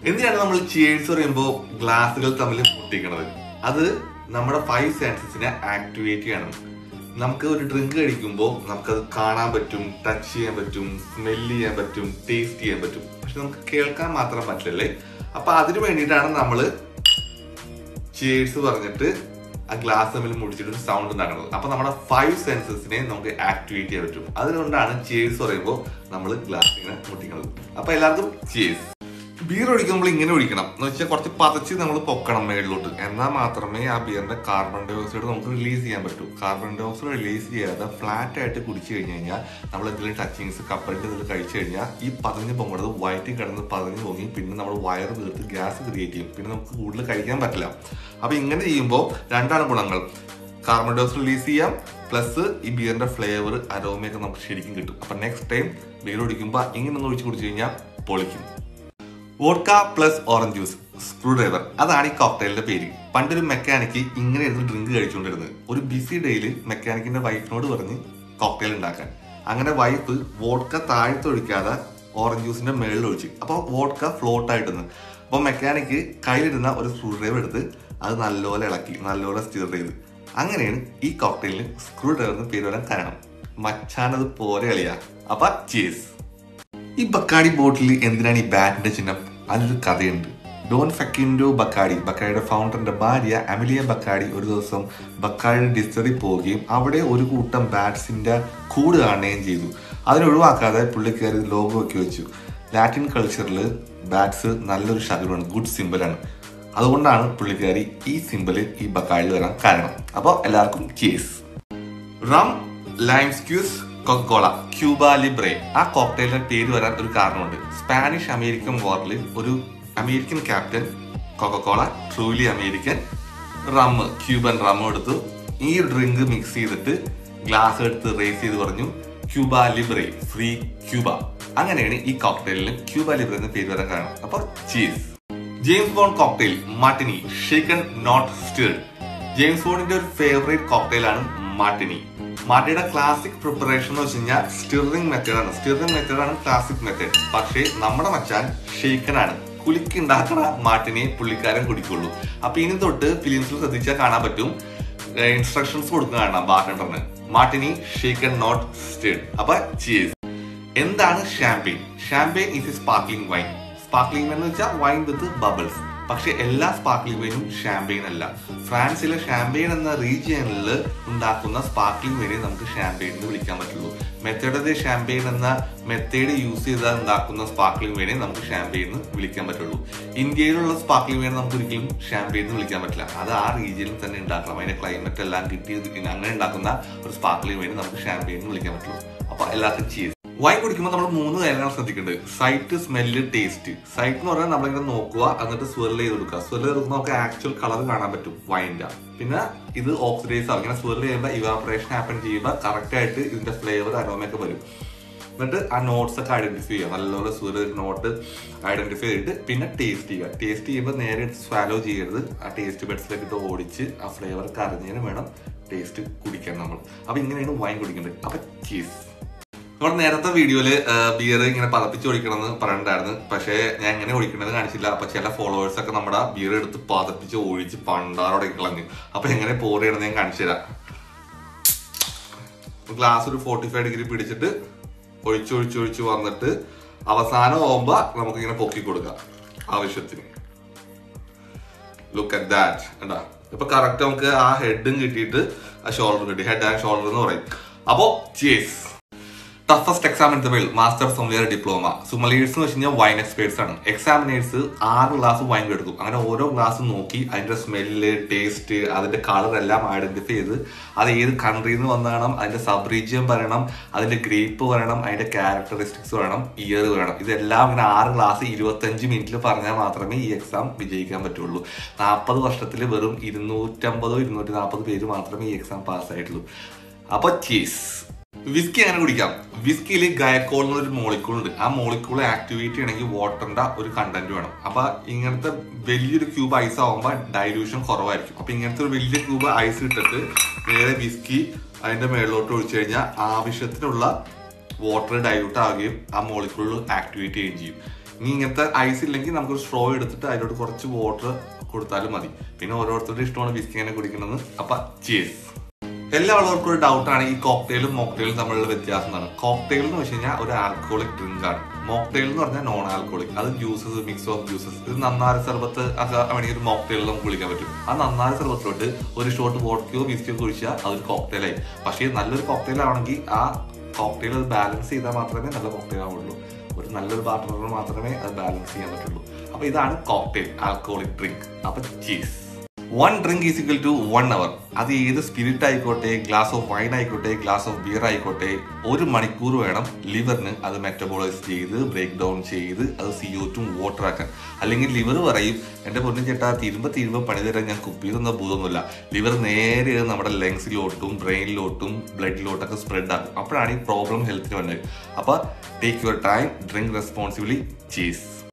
എന്തിനാണ് നമ്മൾ ചിയേഴ്സ് പറയുമ്പോൾ ഗ്ലാസുകൾ തമ്മിൽ മുട്ടിക്കണത് അത് നമ്മുടെ ഫൈവ് സെൻസസിനെ ആക്ടിവേറ്റ് ചെയ്യണം നമുക്ക് ഒരു ഡ്രിങ്ക് കഴിക്കുമ്പോൾ നമുക്കത് കാണാൻ പറ്റും ടച്ച് ചെയ്യാൻ പറ്റും സ്മെല് ചെയ്യാൻ പറ്റും ടേസ്റ്റ് ചെയ്യാൻ പറ്റും പക്ഷെ നമുക്ക് കേൾക്കാൻ മാത്രം പറ്റില്ലല്ലേ അപ്പൊ അതിനു വേണ്ടിയിട്ടാണ് നമ്മൾ ചിയേഴ്സ് പറഞ്ഞിട്ട് ആ ഗ്ലാസ് തമ്മിൽ മുടിച്ചിട്ട് ഒരു സൗണ്ട് ഉണ്ടാക്കുന്നത് അപ്പൊ നമ്മുടെ ഫൈവ് സെൻസസിനെ നമുക്ക് ആക്ടിവേറ്റ് ചെയ്യാൻ പറ്റും അതുകൊണ്ടാണ് ചിയേഴ്സ് പറയുമ്പോൾ നമ്മൾ ഗ്ലാസ് ഇങ്ങനെ മുട്ടിക്കുന്നത് അപ്പൊ എല്ലാവർക്കും ചിയേഴ്സ് ബിയർ ഒഴിക്കുമ്പോൾ ഇങ്ങനെ ഒഴിക്കണം എന്ന് വെച്ചാൽ കുറച്ച് പതച്ച് നമ്മൾ പൊക്കണം മേളിലോട്ട് എന്നാൽ മാത്രമേ ആ ബിയറിന്റെ കാർബൺ ഡൈ ഓക്സൈഡ് നമുക്ക് റിലീസ് ചെയ്യാൻ പറ്റൂ കാർബൺ ഡൈ ഓക്സൈഡ് റിലീസ് ചെയ്യാതെ ഫ്ലാറ്റ് ആയിട്ട് കുടിച്ചു കഴിഞ്ഞ് കഴിഞ്ഞാൽ നമ്മൾ എന്തെങ്കിലും ടച്ചിങ്സ് കപ്പലിന്റെ ഇതിൽ കഴിച്ചു കഴിഞ്ഞാൽ ഈ പതിഞ്ഞ് പൊങ്ങുന്നത് വയറ്റിൽ കിടന്ന് പതിഞ്ഞ് പൊങ്ങി പിന്നെ നമ്മൾ വയറ് തീർത്ത് ഗ്യാസ് ക്രിയേറ്റ് ചെയ്യും പിന്നെ നമുക്ക് കൂടുതൽ കഴിക്കാൻ പറ്റില്ല അപ്പൊ ഇങ്ങനെ ചെയ്യുമ്പോൾ രണ്ടാണ് ഗുണങ്ങൾ കാർബൺ ഡൈ ഓക്സൈഡ് റിലീസ് ചെയ്യാം പ്ലസ് ഈ ബിയറിന്റെ ഫ്ലേവർ അരോമയൊക്കെ നമുക്ക് ശരിക്കും കിട്ടും അപ്പൊ നെക്സ്റ്റ് ടൈം ബിയർ ഒഴിക്കുമ്പോൾ ഇങ്ങനെ ഒന്ന് ഒഴിച്ച് കുടിച്ചു കഴിഞ്ഞാൽ പൊളിക്കും vodka plus orange juice screwdriver അതാണ് ഈ കോക്ടൈലിന്റെ പേര് പണ്ടൊരു മെക്കാനിക്ക് ഇങ്ങനെ ഇരുന്ന് ഡ്രിങ്ക് കഴിച്ചുകൊണ്ടിരുന്നത് ഒരു ബിസി ഡേയിൽ മെക്കാനിക്കിന്റെ വൈഫിനോട് പറഞ്ഞ് കോക്ടൈൽ ഉണ്ടാക്കാൻ അങ്ങനെ വൈഫ് വോഡ്ക താഴ്ത്തൊഴിക്കാതെ ഓറഞ്ച് ജ്യൂസിന്റെ മേളിൽ ഒഴിച്ച് അപ്പോൾ വോഡ്ക ഫ്ലോട്ട് ആയിട്ടിരുന്നു അപ്പോൾ മെക്കാനിക്ക് കയ്യിലിരുന്ന ഒരു സ്ക്രൂ ഡ്രൈവർ എടുത്ത് അത് നല്ലപോലെ ഇളക്കി നല്ലപോലെ സ്റ്റിർ ചെയ്ത് അങ്ങനെയാണ് ഈ കോക്ടൈലിന് സ്ക്രൂ ഡ്രൈവറിന് പേര് വരാൻ കാരണം മച്ചാനത് പോലെ കളിയാ അപ്പൊ ചീസ് ഈ ബക്കാടി ബോട്ടിൽ എന്തിനാണ് ഈ ബാറ്റിന്റെ ചിഹ്നം അതിലൊരു കഥയുണ്ട് ഡോൺ ഫെക്കിൻഡോ ബക്കാടി ബക്കാടിയുടെ ഫൗണ്ടറിന്റെ ഭാര്യ അമിലിയ ബക്കാടി ഒരു ദിവസം ബക്കാടിയുടെ ഡിസ്റ്ററി പോവുകയും അവിടെ ഒരു കൂട്ടം ബാറ്റ്സിന്റെ കൂട് കാണുകയും ചെയ്തു അതിനെ ഒഴിവാക്കാതെ പുള്ളിക്കാരി ലോഗോ ഒക്കെ വെച്ചു ലാറ്റിൻ കൾച്ചറിൽ ബാറ്റ്സ് നല്ലൊരു ശകലമാണ് ഗുഡ് സിമ്പിളാണ് അതുകൊണ്ടാണ് പുള്ളിക്കാരി ഈ സിമ്പിൾ ഈ ബക്കാടിൽ വരാൻ കാരണം അപ്പോൾ എല്ലാവർക്കും case rum lime squeeze Coca Cola Cuba Libre ആ കോക്ടെയിലിന്റെ പേര് വരാൻ ഒരു കാരണമുണ്ട് സ്പാനിഷ് അമേരിക്കൻ വാറിൽ ഒരു American captain Coca Cola truly American rum Cuban rum എടുത്തു ഈ ഡ്രിങ്ക് മിക്സ് ചെയ്തിട്ട് ഗ്ലാസ് എടുത്ത് റേസ് ചെയ്ത് പറഞ്ഞു ക്യൂബ ലിബ്രെ ഫ്രീ ക്യൂബ അങ്ങനെയാണ് ഈ കോക്ടെയിലിന് ക്യൂബ ലിബ്രെ എന്ന പേര് വരാൻ കാരണം അപ്പൊ ചീസ് James Bond cocktail martini shaken not stirred James ബോണ്ടിന്റെ ഒരു ഫേവറേറ്റ് കോക്ടെയിലാണ് മാർട്ടിനി മാർട്ടിയുടെ ക്ലാസിക് പ്രിപ്പറേഷൻ എന്ന് വെച്ച് കഴിഞ്ഞാൽ സ്റ്റിറിംഗ് മെത്തേഡാണ് സ്റ്റിറിംഗ് മെത്തേഡാണ് ക്ലാസിക് മെത്തേഡ് പക്ഷേ നമ്മുടെ മച്ചാൻ ഷെയ്ക്കനാണ് കുലുക്കി ഉണ്ടാക്കണ മാർട്ടിനെ പുള്ളിക്കാരൻ കുടിക്കുള്ളൂ അപ്പൊ ഇനി തൊട്ട് ഫിലിംസിൽ ശ്രദ്ധിച്ചാൽ കാണാൻ പറ്റും ഇൻസ്ട്രക്ഷൻസ് കൊടുക്കുന്ന കാണാം ബാർട്ടൻഡറിന് മാർട്ടിനി ഷേക്കൻ നോട്ട് സ്റ്റേഡ് അപ്പൊ ചീസ് എന്താണ് champagne champagne is a sparkling wine sparkling wine എന്ന് വെച്ചാൽ വൈൻ വിത്ത് ബബിൾസ് പക്ഷെ എല്ലാ സ്പാർക്ലിംഗ് വൈനും ഷാമ്പെയിൻ അല്ല ഫ്രാൻസിലെ ഷാമ്പെയിൻ എന്ന റീജിയനിൽ ഉണ്ടാക്കുന്ന സ്പാർക്ലിംഗ് വൈനെ നമുക്ക് ഷാമ്പെയിൻ എന്ന് വിളിക്കാൻ പറ്റുള്ളൂ മെത്തേഡ് ഷാമ്പെയിൻ എന്ന മെത്തേഡ് യൂസ് ചെയ്താൽ ഉണ്ടാക്കുന്ന സ്പാർക്ലിംഗ് വൈനെ നമുക്ക് ഷാമ്പെയിൻ എന്ന് വിളിക്കാൻ പറ്റുള്ളൂ ഇന്ത്യയിലുള്ള സ്പാർക്ലിംഗ് വൈനെ നമുക്ക് ഒരിക്കലും ഷാമ്പെയിൻ എന്ന് വിളിക്കാൻ പറ്റില്ല അത് ആ റീജിയനിൽ തന്നെ ഉണ്ടാക്കണം അതിന്റെ ക്ലൈമറ്റ് എല്ലാം കിട്ടിയത് അങ്ങനെ ഉണ്ടാക്കുന്ന ഒരു സ്പാർക്ലിംഗ് വൈനെ നമുക്ക് ഷാമ്പെയിൻ എന്ന് വിളിക്കാൻ പറ്റുള്ളൂ അപ്പൊ എല്ലാവർക്കും ചീസ് വൈൻ കുടിക്കുമ്പോൾ നമ്മൾ മൂന്ന് കാര്യങ്ങൾ ശ്രദ്ധിക്കേണ്ടത് സൈറ്റ് സ്മെല്ല് ടേസ്റ്റ് സൈറ്റ് എന്ന് പറഞ്ഞാൽ നമ്മളിങ്ങനെ നോക്കുക എന്നിട്ട് സ്വെല്ല് ചെയ്ത് കൊടുക്കുക സ്വെല്ല് ചെയ്ത് നമുക്ക് ആക്ച്വൽ കളർ കാണാൻ പറ്റും വൈൻ്റെ പിന്നെ ഇത് ഓക്സിഡൈസ് ആവും ഇങ്ങനെ സ്വെല്ല് ചെയ്യുമ്പോൾ ഇവാപറേഷൻ ഹാപ്പൻ ചെയ്യുമ്പോൾ കറക്റ്റ് ആയിട്ട് ഇതിന്റെ ഫ്ലേവർ അരോമയൊക്കെ വരും എന്നിട്ട് ആ നോട്ട്സ് ഒക്കെ ഐഡന്റിഫൈ ചെയ്യുക നല്ലപോലെ സൂര്യ നോട്ട് ഐഡന്റിഫൈ ചെയ്തിട്ട് പിന്നെ ടേസ്റ്റ് ചെയ്യുക ടേസ്റ്റ് ചെയ്യുമ്പോൾ നേരെ സ്വാലോ ചെയ്യരുത് ആ ടേസ്റ്റ് ബെഡ്സിലേക്ക് ഇത് ഓടിച്ച് ആ ഫ്ലേവർ അറിഞ്ഞതിന് വേണം ടേസ്റ്റ് കുടിക്കാൻ നമ്മൾ അപ്പൊ ഇങ്ങനെയാണ് വൈൻ കുടിക്കേണ്ടത് അപ്പൊ ചീസ് നമ്മുടെ നേരത്തെ വീഡിയോയില് ബിയർ ഇങ്ങനെ പതപ്പിച്ച് ഒഴിക്കണമെന്ന് പറയണ്ടായിരുന്നു പക്ഷേ ഞാൻ എങ്ങനെ ഒഴിക്കണമെന്ന് കാണിച്ചില്ല അപ്പൊ ചില ഫോളോവേഴ്സ് ഒക്കെ നമ്മുടെ ബിയർ എടുത്ത് പതപ്പിച്ച് ഒഴിച്ച് പണ്ടാറോടെ കളഞ്ഞു അപ്പൊ എങ്ങനെ പോർ ചെയ്യണമെന്ന് ഞാൻ കാണിച്ചു തരാം ഗ്ലാസ് ഒരു ഫോർട്ടി ഫൈവ് ഡിഗ്രി പിടിച്ചിട്ട് ഒഴിച്ചൊഴിച്ചൊഴിച്ച് വന്നിട്ട് അവസാനം ആവുമ്പോ നമുക്ക് ഇങ്ങനെ പൊക്കി കൊടുക്കാം ആവശ്യത്തിന് ലുക്ക് അറ്റ് ദാറ്റ് കണ്ടാ ഇപ്പൊ കറക്റ്റ് നമുക്ക് ആ ഹെഡും കിട്ടിയിട്ട് ആ ഷോൾഡർ കിട്ടി ഹെഡ് ആൻഡ് ഷോൾഡർ എന്ന് പറയും അപ്പോ ചേസ് toughest exam in the world master sommelier diploma sommeliers എന്ന് വെച്ച് കഴിഞ്ഞാൽ വൈൻ എക്സ്പേർട്സ് ആണ് എക്സാമിനേഴ്സ് ആറ് ഗ്ലാസ് വൈൻ എടുക്കും അങ്ങനെ ഓരോ ഗ്ലാസ് നോക്കി അതിന്റെ സ്മെല്ല് ടേസ്റ്റ് അതിന്റെ കളർ എല്ലാം ഐഡന്റിഫൈ ചെയ്ത് അത് ഏത് കൺട്രിയിൽ നിന്ന് വന്നതാണ് അതിന്റെ സബ് റീജിയൻ പറയണം അതിന്റെ ഗ്രേപ്പ് പറയണം അതിന്റെ ക്യാരക്ടറിസ്റ്റിക്സ് പറയണം ഇയർ പറയണം ഇതെല്ലാം ഇങ്ങനെ ആറ് ഗ്ലാസ് ഇരുപത്തഞ്ച് മിനിറ്റിൽ പറഞ്ഞാൽ മാത്രമേ ഈ എക്സാം വിജയിക്കാൻ പറ്റുള്ളൂ നാൽപ്പത് വർഷത്തിൽ വെറും ഇരുന്നൂറ്റമ്പതോ ഇരുന്നൂറ്റി നാൽപ്പത് പേര് മാത്രമേ ഈ എക്സാം പാസ്സായിട്ടുള്ളൂ അപ്പൊ ചീസ് വിസ്കി അങ്ങനെ കുടിക്കാം വിസ്കിയിൽ ഗയക്കോൾ എന്നൊരു മോളിക്കൂൾ ഉണ്ട് ആ മോളിക്കൂൾ ആക്ടിവേറ്റ് ചെയ്യണമെങ്കിൽ വാട്ടറിന്റെ ഒരു കണ്ടന്റ് വേണം അപ്പൊ ഇങ്ങനത്തെ വലിയൊരു ക്യൂബ് ഐസ് ആവുമ്പോൾ ഡൈല്യൂഷൻ കുറവായിരിക്കും അപ്പൊ ഇങ്ങനത്തെ ഒരു വലിയ ക്യൂബ് ഐസ് ഇട്ടിട്ട് നേരെ വിസ്കി അതിന്റെ മേളിലോട്ട് ഒഴിച്ചു കഴിഞ്ഞാൽ ആവശ്യത്തിനുള്ള വാട്ടർ ഡൈല്യൂട്ട് ആവുകയും ആ മോളിക്കൂൾ ആക്ടിവേറ്റ് ചെയ്യുകയും ചെയ്യും ഇനി ഇങ്ങനത്തെ ഐസ് ഇല്ലെങ്കിൽ നമുക്കൊരു സ്ട്രോ എടുത്തിട്ട് അതിലോട്ട് കുറച്ച് വാട്ടർ കൊടുത്താലും മതി പിന്നെ ഓരോരുത്തരുടെ ഇഷ്ടമാണ് വിസ്കി എങ്ങനെ കുടിക്കുന്നത് അപ്പൊ ചീസ് എല്ലാ ആളുകൾക്കും ഒരു ഡൗട്ടാണ് ഈ കോക്ടെയിലും മോക്ടെയിലും തമ്മിലുള്ള വ്യത്യാസം എന്താണ് കോക്ടെയിൽ എന്ന് വെച്ച് കഴിഞ്ഞാൽ ഒരു ആൽക്കോളിക് ഡ്രിങ്ക് ആണ് മോക്ടെയിൽ എന്ന് പറഞ്ഞാൽ നോൺ ആൽക്കോളിക് അത് ജ്യൂസസ് മിക്സ് ഓഫ് ജ്യൂസസ് ഇത് നന്നാര സർബത്ത് ഒക്കെ വേണമെങ്കിൽ ഒരു മോക്ടെയിൽ നമുക്ക് കുളിക്കാൻ പറ്റും ആ നന്നാര സർബത്തിലോട്ട് ഒരു ഷോട്ട് വോഡ്ക്കയോ വിസ്കിയോ കുഴിച്ചാൽ അതൊരു കോക്ടെയിലായി പക്ഷേ നല്ലൊരു കോക്ടെയിൽ ആണെങ്കിൽ ആ കോക്ടെയിൽ അത് ബാലൻസ് ചെയ്താൽ മാത്രമേ നല്ല കോക്ടെയിൽ ആവുള്ളൂ ഒരു നല്ലൊരു പാർട്ട്ണറിന് മാത്രമേ അത് ബാലൻസ് ചെയ്യാൻ പറ്റുള്ളൂ അപ്പൊ ഇതാണ് കോക്ടെയിൽ ആൽക്കോളിക് ഡ്രിങ്ക് അപ്പൊ ചീസ് one drink is equal to one hour അത് ഏത് സ്പിരിറ്റ് ആയിക്കോട്ടെ ഗ്ലാസ് ഓഫ് വൈൻ ആയിക്കോട്ടെ ഗ്ലാസ് ഓഫ് ബിയർ ആയിക്കോട്ടെ ഒരു മണിക്കൂർ വേണം ലിവറിന് അത് മെറ്റബോളൈസ് ചെയ്ത് ബ്രേക്ക് ഡൗൺ ചെയ്ത് അത് സി ഒ ടു വാട്ടർ ആക്കാൻ അല്ലെങ്കിൽ ലിവർ പറയും എന്റെ പൊന്നും ചേട്ടാ തിരുമ്പ തിരുമ്പ പണി തരാൻ ഞാൻ കുപ്പി തന്ന ഭൂതമൊന്നുമില്ല ലിവർ നേരെ നമ്മുടെ ലങ്സിലോട്ടും ബ്രെയിനിലോട്ടും ബ്ലഡിലോട്ടൊക്കെ സ്പ്രെഡ് ആകും അപ്പോഴാണ് ഈ പ്രോബ്ലം ഹെൽത്തിന് വന്നത് അപ്പൊ take your time drink responsibly cheese